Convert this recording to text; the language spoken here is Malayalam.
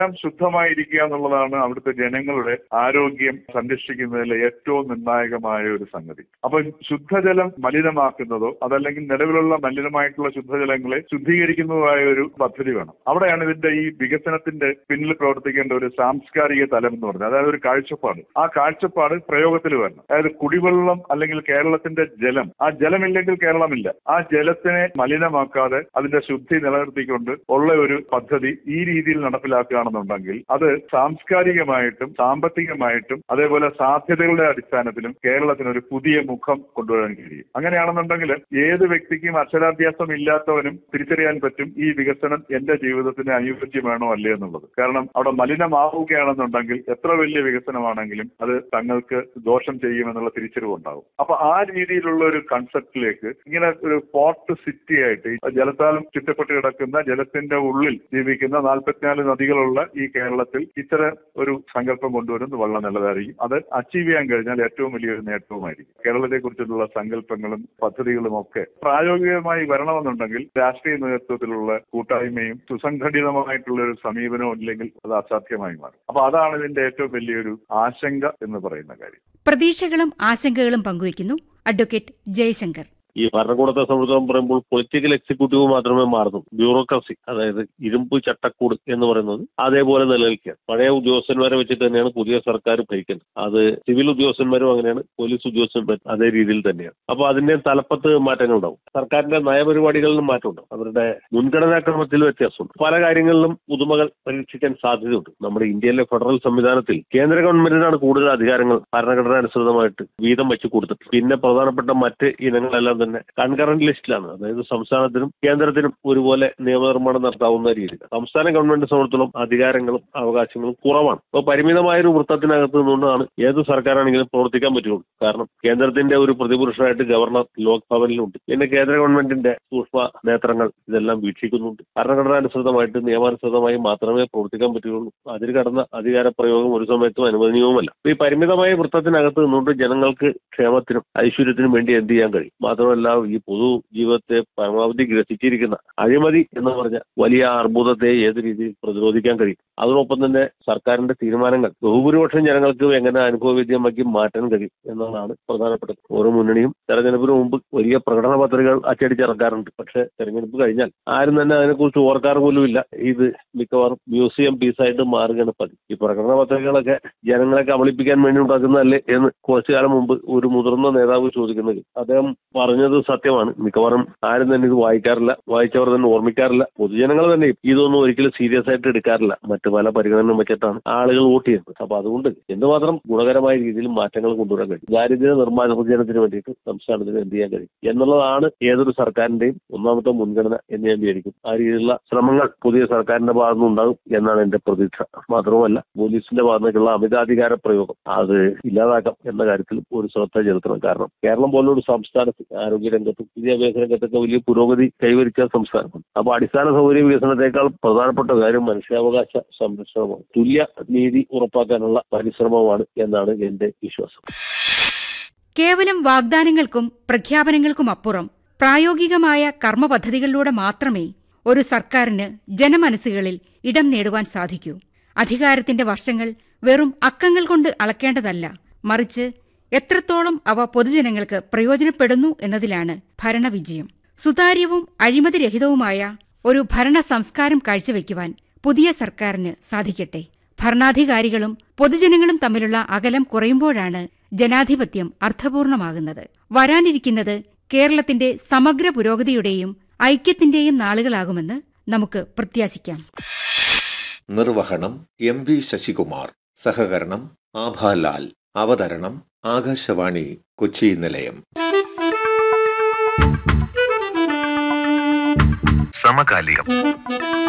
ജലം ശുദ്ധമായിരിക്കുക എന്നുള്ളതാണ് അവിടുത്തെ ജനങ്ങളുടെ ആരോഗ്യം സംരക്ഷിക്കുന്നതിലെ ഏറ്റവും നിർണായകമായ ഒരു സംഗതി അപ്പൊ ശുദ്ധജലം മലിനമാക്കുന്നതോ അതല്ലെങ്കിൽ നിലവിലുള്ള മലിനമായിട്ടുള്ള ശുദ്ധജലങ്ങളെ ശുദ്ധീകരിക്കുന്നതായ ഒരു പദ്ധതി വേണം അവിടെയാണ് ഇതിന്റെ ഈ വികസനത്തിന്റെ പിന്നിൽ പ്രവർത്തിക്കേണ്ട ഒരു സാംസ്കാരിക തലം എന്ന് പറഞ്ഞത് അതായത് ഒരു കാഴ്ചപ്പാട് ആ കാഴ്ചപ്പാട് പ്രയോഗത്തിൽ വരണം അതായത് കുടിവെള്ളം അല്ലെങ്കിൽ കേരളത്തിന്റെ ജലം ആ ജലമില്ലെങ്കിൽ കേരളമില്ല ആ ജലത്തിനെ മലിനമാക്കാതെ അതിന്റെ ശുദ്ധി നിലനിർത്തിക്കൊണ്ട് ഉള്ള ഒരു പദ്ധതി ഈ രീതിയിൽ നടപ്പിലാക്കുകയാണെന്നുണ്ടെങ്കിൽ അത് സാംസ്കാരികമായിട്ടും സാമ്പത്തികമായിട്ടും അതേപോലെ സാധ്യതകളുടെ അടിസ്ഥാനത്തിലും കേരളത്തിന് ഒരു പുതിയ മുഖം കൊണ്ടുവരാൻ കഴിയും അങ്ങനെയാണെന്നുണ്ടെങ്കിൽ ഏത് വ്യക്തിക്കും അക്ഷരാഭ്യാസം ഇല്ലാത്തവനും തിരിച്ചറിയാൻ പറ്റും ഈ വികസനം എന്റെ ജീവിതത്തിന് അനുയോജ്യമാണോ അല്ലേ എന്നുള്ളത് കാരണം അവിടെ മലിനമാവുകയാണെന്നുണ്ടെങ്കിൽ എത്ര വലിയ വികസനമാണെങ്കിലും അത് തങ്ങൾക്ക് ദോഷം ചെയ്യുമെന്നുള്ള തിരിച്ചറിവുണ്ടാകും അപ്പൊ ആ രീതിയിലുള്ള ഒരു കൺസെപ്റ്റിലേക്ക് ഇങ്ങനെ ഒരു പോർട്ട് സിറ്റി ആയിട്ട് ഈ ജലത്താലും ചുറ്റപ്പെട്ട് കിടക്കുന്ന ജലത്തിന്റെ ഉള്ളിൽ ജീവിക്കുന്ന നാൽപ്പത്തിനാല് നദികളുള്ള ഈ കേരളത്തിൽ ഇത്തരം ഒരു സങ്കല്പം കൊണ്ടുവരുന്നത് വളരെ നല്ലതായിരിക്കും അത് അച്ചീവ് ചെയ്യാൻ കഴിഞ്ഞാൽ ഏറ്റവും വലിയൊരു നേട്ടവുമായിരിക്കും കേരളത്തെ കുറിച്ചുള്ള സങ്കല്പങ്ങളും പദ്ധതികളും ഒക്കെ പ്രായോഗികമായി വരണമെന്നുണ്ടെങ്കിൽ രാഷ്ട്രീയ നേതൃത്വത്തിലുള്ള കൂട്ടായ്മയും സുസംഘടിതമായിട്ടുള്ള ഒരു സമീപനവും ഇല്ലെങ്കിൽ അത് അസാധ്യമായി മാറും അപ്പൊ അതാണ് ഇതിന്റെ ഏറ്റവും വലിയൊരു ആശങ്ക എന്ന് പറയുന്ന കാര്യം പ്രതീക്ഷകളും ആശങ്കകളും പങ്കുവയ്ക്കുന്നു അഡ്വക്കേറ്റ് ജയശങ്കർ ഈ ഭരണകൂടത്തെ സംബന്ധിച്ചോളം പറയുമ്പോൾ പൊളിറ്റിക്കൽ എക്സിക്യൂട്ടീവ് മാത്രമേ മാറുന്നു ബ്യൂറോക്രസി അതായത് ഇരുമ്പ് ചട്ടക്കൂട് എന്ന് പറയുന്നത് അതേപോലെ നിലനിൽക്കുക പഴയ ഉദ്യോഗസ്ഥന്മാരെ വെച്ചിട്ട് തന്നെയാണ് പുതിയ സർക്കാർ ഭരിക്കുന്നത് അത് സിവിൽ ഉദ്യോഗസ്ഥന്മാരും അങ്ങനെയാണ് പോലീസ് ഉദ്യോഗസ്ഥന്മാരും അതേ രീതിയിൽ തന്നെയാണ് അപ്പൊ അതിന്റെ തലപ്പത്ത് മാറ്റങ്ങൾ ഉണ്ടാവും സർക്കാരിന്റെ നയപരിപാടികളിലും മാറ്റമുണ്ടാവും അവരുടെ മുൻഗണനാക്രമത്തിൽ വ്യത്യാസമുണ്ട് പല കാര്യങ്ങളിലും പുതുമകൾ പരീക്ഷിക്കാൻ സാധ്യതയുണ്ട് നമ്മുടെ ഇന്ത്യയിലെ ഫെഡറൽ സംവിധാനത്തിൽ കേന്ദ്ര ഗവൺമെന്റിനാണ് കൂടുതൽ അധികാരങ്ങൾ ഭരണഘടന അനുസൃതമായിട്ട് വീതം വെച്ച് കൊടുത്തിട്ട് പിന്നെ പ്രധാനപ്പെട്ട മറ്റ് ഇനങ്ങളെല്ലാം തന്നെ കൺകറന്റ് ലിസ്റ്റിലാണ് അതായത് സംസ്ഥാനത്തിനും കേന്ദ്രത്തിനും ഒരുപോലെ നിയമനിർമ്മാണം നടത്താവുന്ന രീതി സംസ്ഥാന ഗവൺമെന്റ് സംബന്ധിച്ചിടത്തോളം അധികാരങ്ങളും അവകാശങ്ങളും കുറവാണ് അപ്പോൾ പരിമിതമായ ഒരു വൃത്തത്തിനകത്ത് നിന്നുകൊണ്ടാണ് ഏത് സർക്കാരാണെങ്കിലും പ്രവർത്തിക്കാൻ പറ്റുള്ളൂ കാരണം കേന്ദ്രത്തിന്റെ ഒരു പ്രതിപുരുഷനായിട്ട് ഗവർണർ ലോക്ഭവനിലുണ്ട് പിന്നെ കേന്ദ്ര ഗവൺമെന്റിന്റെ സൂക്ഷ്മ നേത്രങ്ങൾ ഇതെല്ലാം വീക്ഷിക്കുന്നുണ്ട് ഭരണഘടനാനുസൃതമായിട്ട് നിയമാനുസൃതമായി മാത്രമേ പ്രവർത്തിക്കാൻ പറ്റുകയുള്ളൂ അതിൽ കടന്ന അധികാര പ്രയോഗം ഒരു സമയത്തും അനുവദനീയവുമല്ല ഈ പരിമിതമായ വൃത്തത്തിനകത്ത് നിന്നുകൊണ്ട് ജനങ്ങൾക്ക് ക്ഷേമത്തിനും ഐശ്വര്യത്തിനും വേണ്ടി എന്ത് ചെയ്യാൻ കഴിയും മാത്രമല്ല ഈ പൊതു ജീവിതത്തെ പരമാവധി ഗ്രസിച്ചിരിക്കുന്ന അഴിമതി എന്ന് പറഞ്ഞ വലിയ അർബുദത്തെ ഏത് രീതിയിൽ പ്രതിരോധിക്കാൻ കഴിയും അതോടൊപ്പം തന്നെ സർക്കാരിന്റെ തീരുമാനങ്ങൾ ബഹുഭൂരിപക്ഷം ജനങ്ങൾക്ക് എങ്ങനെ അനുഭവവേദ്യമാക്കി മാറ്റാൻ കഴിയും എന്നതാണ് പ്രധാനപ്പെട്ടത് ഓരോ മുന്നണിയും തെരഞ്ഞെടുപ്പിന് മുമ്പ് വലിയ പ്രകടന പത്രികകൾ അച്ചടിച്ചിറക്കാറുണ്ട് പക്ഷേ തെരഞ്ഞെടുപ്പ് കഴിഞ്ഞാൽ ആരും തന്നെ അതിനെക്കുറിച്ച് ഓർക്കാറ് പോലുമില്ല ഇത് മിക്കവാറും മ്യൂസിയം പീസായിട്ട് മാറുകയാണ് പതിവ് ഈ പ്രകടന പത്രികകളൊക്കെ ജനങ്ങളെ കബളിപ്പിക്കാൻ വേണ്ടി ഉണ്ടാക്കുന്നതല്ലേ എന്ന് കുറച്ചു കാലം മുമ്പ് ഒരു മുതിർന്ന നേതാവ് ചോദിക്കുന്നത് അദ്ദേഹം പറഞ്ഞത് സത്യമാണ് മിക്കവാറും ആരും തന്നെ ഇത് വായിക്കാറില്ല വായിച്ചവർ തന്നെ ഓർമ്മിക്കാറില്ല പൊതുജനങ്ങൾ തന്നെ ഇതൊന്നും ഒരിക്കലും സീരിയസ് ആയിട്ട് എടുക്കാറില്ല മറ്റു പല പരിഗണനയും വെച്ചിട്ടാണ് ആളുകൾ വോട്ട് ചെയ്യുന്നത് അപ്പൊ അതുകൊണ്ട് എന്തുമാത്രം ഗുണകരമായ രീതിയിൽ മാറ്റങ്ങൾ കൊണ്ടുവരാൻ കഴിയും ദാരിദ്ര്യ നിർമ്മാർജ്ജനത്തിന് വേണ്ടിയിട്ട് സംസ്ഥാനത്തിന് എന്ത് ചെയ്യാൻ കഴിയും എന്നുള്ളതാണ് ഏതൊരു സർക്കാരിന്റെയും ഒന്നാമത്തെ മുൻഗണന എന്ന് ഞാൻ വിചാരിക്കും ആ രീതിയിലുള്ള ശ്രമങ്ങൾ പുതിയ സർക്കാരിന്റെ ഭാഗത്തുനിന്ന് ഉണ്ടാകും എന്നാണ് എന്റെ പ്രതീക്ഷ മാത്രവുമല്ല പോലീസിന്റെ ഭാഗത്തേക്കുള്ള അമിതാധികാര പ്രയോഗം അത് ഇല്ലാതാക്കാം എന്ന കാര്യത്തിൽ ഒരു ശ്രദ്ധ ചെലുത്തണം കാരണം കേരളം പോലൊരു സംസ്ഥാനത്ത് ആരോഗ്യ രംഗത്തും വിദ്യാഭ്യാസ രംഗത്തൊക്കെ വലിയ പുരോഗതി കൈവരിച്ച സംസ്ഥാനമാണ് അപ്പൊ അടിസ്ഥാന സൗകര്യ വികസനത്തെക്കാൾ പ്രധാനപ്പെട്ട കാര്യം മനുഷ്യാവകാശ സംരക്ഷണമാണ് തുല്യ നീതി ഉറപ്പാക്കാനുള്ള പരിശ്രമമാണ് എന്നാണ് എന്റെ വിശ്വാസം കേവലം വാഗ്ദാനങ്ങൾക്കും പ്രഖ്യാപനങ്ങൾക്കും അപ്പുറം പ്രായോഗികമായ കർമ്മപദ്ധതികളിലൂടെ മാത്രമേ ഒരു സർക്കാരിന് ജനമനസ്സുകളിൽ ഇടം നേടുവാൻ സാധിക്കൂ അധികാരത്തിന്റെ വർഷങ്ങൾ വെറും അക്കങ്ങൾ കൊണ്ട് അളക്കേണ്ടതല്ല മറിച്ച് എത്രത്തോളം അവ പൊതുജനങ്ങൾക്ക് പ്രയോജനപ്പെടുന്നു എന്നതിലാണ് ഭരണവിജയം സുതാര്യവും അഴിമതിരഹിതവുമായ ഒരു ഭരണ സംസ്കാരം കാഴ്ചവെക്കുവാൻ പുതിയ സർക്കാരിന് സാധിക്കട്ടെ ഭരണാധികാരികളും പൊതുജനങ്ങളും തമ്മിലുള്ള അകലം കുറയുമ്പോഴാണ് ജനാധിപത്യം അർത്ഥപൂർണമാകുന്നത് വരാനിരിക്കുന്നത് കേരളത്തിന്റെ സമഗ്ര പുരോഗതിയുടെയും ഐക്യത്തിന്റെയും നാളുകളാകുമെന്ന് നമുക്ക് പ്രത്യാശിക്കാം നിർവഹണം എം വി ശശികുമാർ സഹകരണം ആഭാലാൽ അവതരണം ആകാശവാണി കൊച്ചി നിലയം സമകാലികം